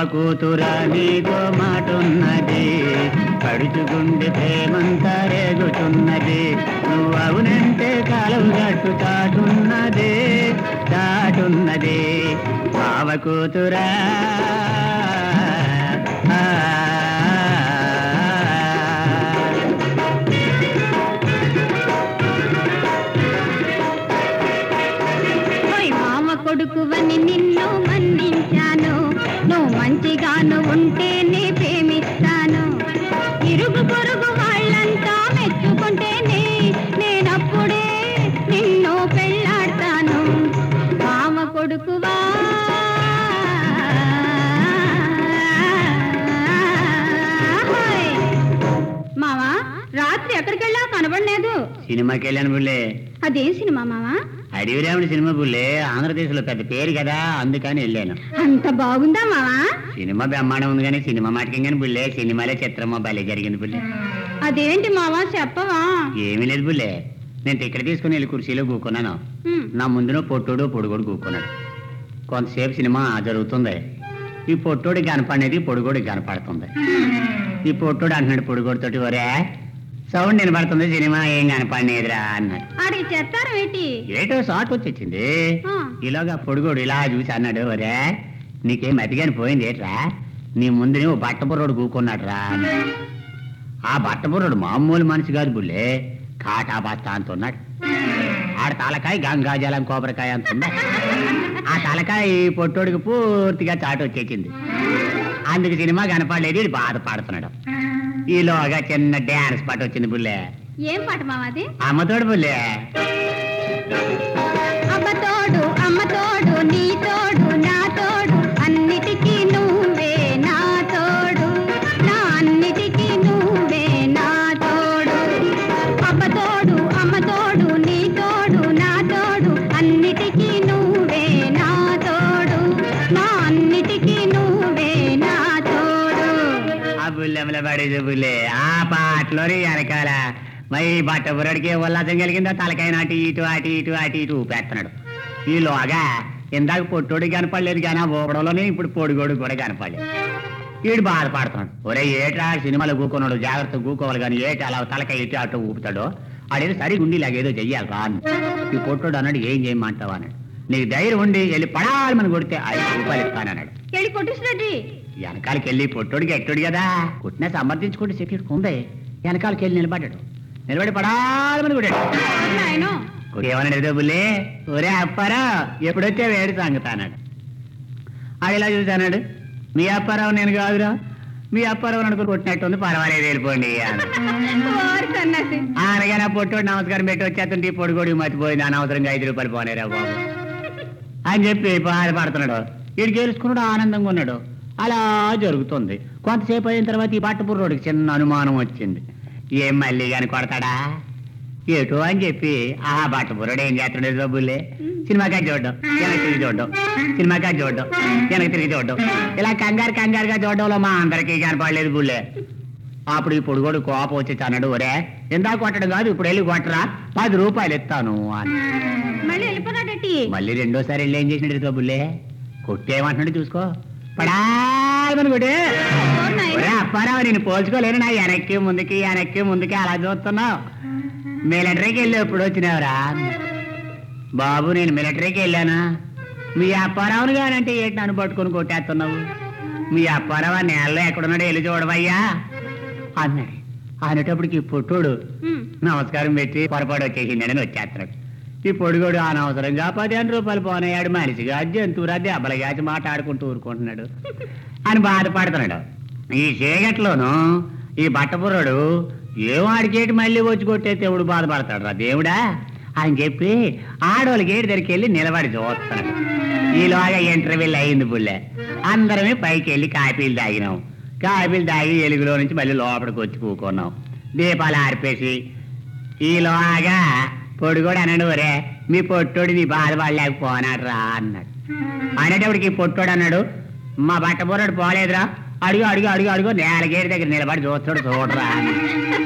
కూతురా నీతో మాటున్నది పడుచుకుండి ప్రేమంతా రేగుతున్నది నువ్వు అవునంటే కాలం గట్టు చాటున్నది చాటున్నది బావ కూతురా ఓయ్ మామ కొడుకువని నిన్ను మన్నించాను నువ్వు మంచిగాను ఉంటేనే ప్రేమిస్తాను ఇరుగు పొరుగు వాళ్ళంతా మెచ్చుకుంటేనే నేనప్పుడే నిన్ను పెళ్ళాడతాను మామ కొడుకువా హోయ్. మావా రాత్రి ఎక్కడికెళ్ళా కనబడలేదు సినిమాకి వెళ్ళాను బుల్లే అదేం సినిమా మావా అడవిరాముడి సినిమా బుల్లే ఆంధ్రదేశ్లో పెద్ద పేరు కదా అందుకని వెళ్ళాను అంత బాగుందా మావా సినిమా బ్రహ్మాండం ఉంది కానీ సినిమా మాటకి కానీ బుల్లే సినిమాలే చిత్రమా భలే జరిగింది బుల్లే అదేంటి మావా చెప్పవా ఏమీ లేదు బుల్లే నేను టికెట్ తీసుకుని వెళ్ళి కుర్చీలో కూకున్నాను ఉమ్, నా ముందున పొట్టోడు పొడుగోడు కూకున్నాడు కొంతసేపు సినిమా జరుగుతుంది ఈ పొట్టోడి కనపడేది పొడుగోడి కనపడుతుంది ఈ పొట్టోడు అంటున్నాడు పొడుగోడితోటి ఒరే సౌండ్ వినపడుతుంది సినిమా ఏం కనపడలేదురా అన్నాడు ఆడికి చెప్తారు ఏంటి ఏటో షార్ట్ వచ్చేసింది ఆ, ఇలాగా పొడుగోడు ఇలా చూసి అన్నాడు ఒరే నీకేం అతిగాని పోయింది ఏట్రా నీ ముందు నువ్వు బట్టపుర్రోడు కూకున్నాడు రా ఆ బట్టపుర్రోడు మామూలు మనిషి కాదు బుల్లే కాటా బస్తా అంటున్నాడు ఆడ తలకాయ గంగాజలం కొబ్బరికాయ అంటున్నా ఆ తలకాయ ఈ పొట్టోడికి పూర్తిగా చాటు వచ్చేసింది అందుకు సినిమా కనపడలేదు వీడు బాధపడుతున్నాడు ఈలోగా చిన్న డ్యాన్స్ పాట వచ్చింది బుల్లే ఏం పాట మావా అది అమ్మతోడు బుల్లే అమ్మ తోడు అమ్మ తోడు నీ తోడు నా తోడు అన్నిటికీ నువ్వే నా తోడు నా అన్నిటికీ నువ్వే నా తోడు అమ్మ తోడు అమ్మ తోడు నీ తోడు నా తోడు అన్నిటికీ నువ్వే నా తోడు నా అన్నిటికీ నువ్వే నా తోడు ఆ బుల్లెమ్మల పడేది బుల్లే ఆ పాటలోని వెనకాల మరి బట్ట బుర్రడికి ఉల్లాసం కలిగిందో తలకాయ అటు ఇటు అటు ఇటు అటు ఇటు ఊపేస్తున్నాడు ఈలోగా ఇందాక పొట్టోడు కనపడలేదు కానీ ఆ ఊపడంలోనే ఇప్పుడు పొడిగోడు కూడా కనపడలేదు వీడు బాధపడుతున్నాడు ఒరే ఏట్రా సినిమాలో కూకున్నాడు జాగ్రత్త కూకోవాలి కానీ ఏటి అలా తలకాయ ఇటు అటు ఊపుతాడో ఆడేదో సరి ఉండి ఇలాగేదో చెయ్యాలి రా అని. ఈ పొట్టోడు అన్నాడు ఏం చేయమంటావా అన్నాడు నీకు ధైర్యం ఉండి వెళ్ళి పడాలి మనం కొడితే ఐదు రూపాయలు ఇస్తానన్నాడు వెళ్ళి కొట్టించినట్టు వెనకాలకి వెళ్ళి పొట్టోడికి ఎట్టుడు కదా కొట్టినా సమర్థించుకుంటే సెక్యూరిటీ ఉంది వెనకాలకి వెళ్ళి నిలబడ్డాడు నిలబడి పడాలని కొట్టాడు నాయనో ఏమన్నాడు ఏదో బుల్లి ఒరే అప్పారా ఎప్పుడొచ్చా వేడి సంగతి అన్నాడు ఆడు ఇలా చూసాడు మీ అప్పారావు నేను కాదురా మీ అప్పారావు అనుకుని కొట్టినట్టుంది పర్వాలేదు వెళ్ళిపోండి అన్నాడు. ఓరి సన్నాసి అనగానే ఆ పొట్టోడు నమస్కారం పెట్టి వచ్చేస్తుంటే ఈ పొడిగోడికి మర్చిపోయింది అనవసరంగా ఐదు రూపాయలు పోనేరా బాబు అని చెప్పి బాధపడుతున్నాడు వీడికి గెలుచుకున్నాడు ఆనందంగా ఉన్నాడు అలా జరుగుతుంది కొంతసేపు అయిన తర్వాత ఈ పట్టపుర్రోడికి చిన్న అనుమానం వచ్చింది ఏం మళ్ళీ కానీ కొడతాడా ఏటో అని చెప్పి ఆ బట్టపుర్రోడు ఏం చేస్తున్నాడు డబ్బులే సినిమాకి అది చూడడం వెనక్కి తిరిగి చూడడం సినిమాకి అది చూడడం వెనక్కి తిరిగి చూడడం ఇలా కంగారు కంగారుగా చూడడంలో మా అందరికీ కనపడలేదు బుల్లే అప్పుడు ఈ పొడుగోడు కోపం వచ్చి అన్నాడు ఒరే ఇందాక కొట్టడం కాదు ఇప్పుడు వెళ్ళి కొట్టరా పది రూపాయలు ఇస్తాను అని మళ్ళీ వెళ్ళిపోతాడటి మళ్ళీ రెండోసారి వెళ్ళి ఏం చేసినట్టు కబుల్లే కొట్టేమంటున్నాడు చూసుకో పడాలని కొట్టే ఒరే అప్పారావు నేను పోల్చుకోలేను నా వెనక్కి ముందుకి వెనక్కి ముందుకి అలా చూస్తున్నావు మిలిటరీకి వెళ్ళి ఎప్పుడు వచ్చినావురా బాబు నేను మిలిటరీకి వెళ్ళానా మీ అప్పారావుని కానంటే ఏంటి నన్ను పట్టుకొని కొట్టేస్తున్నావు మీ అప్పారావు ఆ నేలలో ఎక్కడున్నాడో వెళ్ళి చూడవయ్యా అన్నాడు అనేటప్పటికి ఈ పొట్టోడు నమస్కారం పెట్టి పొరపాటు వచ్చేసిండని వచ్చేస్తున్నాడు ఈ పొడిగోడు అనవసరంగా పదిహేను రూపాయలు పోనయ్యాడు మనిషిగా జంతువురా దెబ్బలగాచి మాట్లాడుకుంటూ ఊరుకుంటున్నాడు అని బాధపడుతున్నాడు ఈ చీకట్లోను ఈ బట్టపుర్రుడు ఏం ఆడికేటి మళ్ళీ వచ్చి కొట్టేస్తే ఎవడు బాధపడతాడు రా దేవుడా అని చెప్పి ఆడోళ్ళ గేటు దగ్గరికి వెళ్ళి నిలబడి చూస్తున్నాడు ఈలోగా ఇంటర్వ్యూలు అయింది పుల్లె అందరమే పైకి వెళ్ళి కాపీలు తాగినాం కాపీలు తాగి ఎలుగులో నుంచి మళ్ళీ లోపలికి వచ్చి కూకున్నాం దీపాలు ఆర్పేసి ఈలోగా పొడుగోడు అన్నాడు ఒరే మీ పొట్టోడు నీ బాధపడలేకపోనాడు రా అన్నాడు అనేటప్పటికి ఈ పొట్టోడు అన్నాడు మా బట్ట బొర్రడు పోలేదురా అడుగు అడుగు అడుగు అడుగు నేలగేడి దగ్గర నిలబడి చూస్తాడు చూడరా అని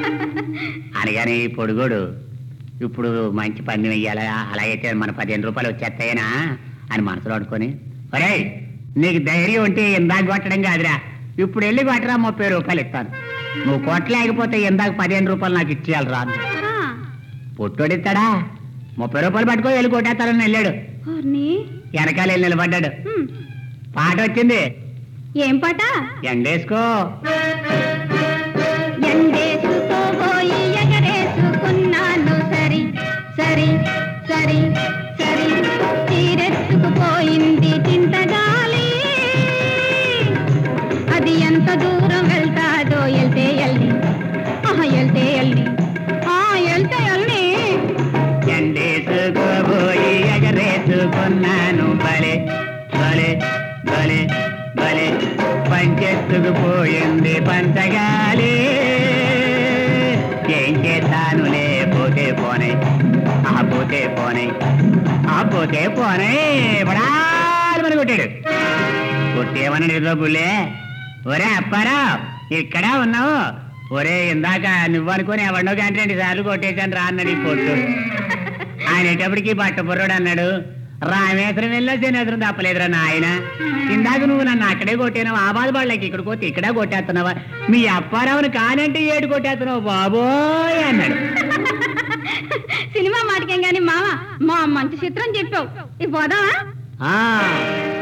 అనగానే ఈ పొడుగోడు ఇప్పుడు మంచి పని వెయ్యాలా అలాగైతే మన పదిహేను రూపాయలు వచ్చేస్తాయేనా అని మనసులో అనుకొని ఒరే నీకు ధైర్యం ఉంటే ఇందాక కొట్టడం కాదురా ఇప్పుడు వెళ్ళి కొట్టరా ముప్పై రూపాయలు ఇస్తాను నువ్వు కొట్టలేకపోతే ఇందాక పదిహేను రూపాయలు నాకు ఇచ్చేయాలి రా అంది. ఆ, పుట్టోడిస్తాడా ముప్పై రూపాయలు పట్టుకో వెళ్ళి కొట్టేస్తానని వెళ్ళాడు ఓర్ని. వెనకాల వెళ్ళి నిలబడ్డాడు హ్మ్. పాట వచ్చింది ఏం పాట ఎండేసుకో ఎండేసుకోబోయి ఎగరేసుకున్నాను సరి సరి సరి సరి తీరెత్తుకుపోయింది చింతగాలి అది ఎంత దూరం వెళ్తాదో వెళ్తే ఎల్లి ఆహా వెళ్తే ఎల్లి ఆ వెళ్తే ఎల్లి ఎండేసుకోబోయి ఎగరేసుకున్నాను బలే బలే బలే బలే పంచెత్తుకుపోయింది పంచగాలి ఏం చేస్తానులే పోతే పోనే ఆ పోతే పోనే ఆ పోతే పోనే బడాలని కొట్టాడు కొట్టేమని నిద్రబుల్లే ఒరే అప్పారా ఇక్కడ ఉన్నావు ఒరే ఇందాక నువ్వు అనుకుని ఎవడో గంట రెండు సార్లు కొట్టేశాను రా అన్నాడు ఈ పొట్టు ఆయనేటప్పటికి బట్ట బుర్రోడు అన్నాడు రామేశ్వరం వెళ్ళా శనేశ్వరం తప్పలేదురా నాయన ఇందాక నువ్వు నన్ను అక్కడే కొట్టావు ఆ బాధపడలేక ఇక్కడ కొట్టి ఇక్కడే కొట్టేస్తున్నావా మీ అప్పారావుని కానంటే ఏడు కొట్టేస్తున్నావు బాబోయ్ అన్నాడు సినిమా మాటకేం గాని మామ మా మంచి చిత్రం చెప్పావు ఈ పోదామా ఆ